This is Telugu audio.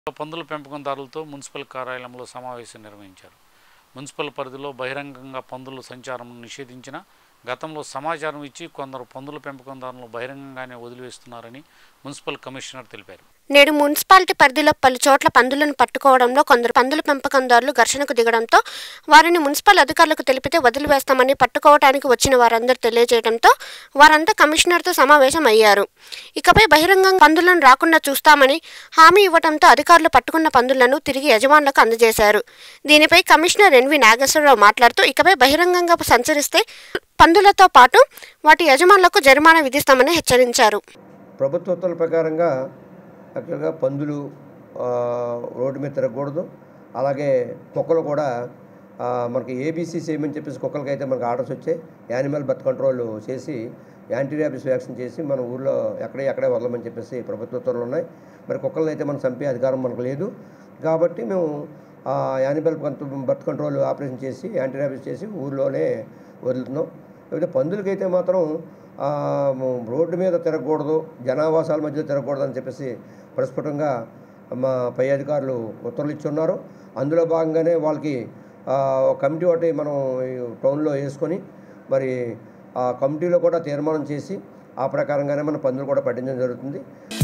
పందుల పెంపకందారులతో మున్సిపల్ కార్యాలయంలో సమావేశం నిర్వహించారు మున్సిపల్ పరిధిలో బహిరంగంగా పందుల సంచారం నిషేధించిన గతంలో సమాచారం ఇచ్చి కొందరు పందుల పెంపకందారులను బహిరంగంగానే వదిలివేస్తున్నారని మున్సిపల్ కమిషనర్ తెలిపారు నేడు మున్సిపాలిటీ పరిధిలో పలు చోట్ల పందులను పట్టుకోవడంలో కొందరు పందుల పెంపకందారులు ఘర్షణకు దిగడంతో వారిని మున్సిపల్ అధికారులకు తెలిపితే వదిలివేస్తామని పట్టుకోవడానికి వచ్చిన వారందరూ తెలియజేయడంతో వారంతా కమిషనర్తో సమావేశం అయ్యారు ఇకపై బహిరంగంగా పందులను రాకుండా చూస్తామని హామీ ఇవ్వడంతో అధికారులు పట్టుకున్న పందులను తిరిగి యజమానులకు అందజేశారు దీనిపై కమిషనర్ ఎన్వి నాగేశ్వరరావు మాట్లాడుతూ ఇకపై బహిరంగంగా సంచరిస్తే పందులతో పాటు వాటి యజమానులకు జరిమానా విధిస్తామని హెచ్చరించారు ప్రభుత్వ ఉత్తర్వుల ప్రకారంగా యాక్చువల్గా పందులు ఆ, రోడ్డు మీద తిరగకూడదు అలాగే కుక్కలు కూడా ఆ, మనకి ఏబీసీ చేయమని చెప్పేసి కుక్కలకైతే మనకు ఆర్డర్స్ వచ్చాయి యానిమల్ బర్త్ కంట్రోల్ చేసి యాంటీ ర్యాబిస్ వ్యాక్సిన్ చేసి మన ఊర్లో ఎక్కడే ఎక్కడే వదలమని చెప్పేసి ప్రభుత్వ ఉత్తర్వులు ఉన్నాయి మరి కుక్కలను అయితే మనం చంపే అధికారం మనకు లేదు కాబట్టి మేము ఆ యానిమల్ బర్త్ కంట్రోల్ ఆపరేషన్ చేసి యాంటీ ర్యాబిస్ చేసి ఊర్లోనే వదులుతున్నాం లేకపోతే పందులకైతే మాత్రం ఆ, మ- రోడ్డు మీద తిరగకూడదు జనావాసాల మధ్య తిరగకూడదు అని చెప్పేసి ప్రస్ఫుటంగా మా పై అధికారులు ఉత్తర్వులు ఇచ్చున్నారు అందులో భాగంగానే వాళ్ళకి ఆ, ఒక కమిటీ ఒకటి మనం ఈ టౌన్లో వేసుకొని మరి ఆ కమిటీలో కూడా తీర్మానం చేసి ఆ ప్రకారంగానే మన పందులు కూడా పట్టించడం జరుగుతుంది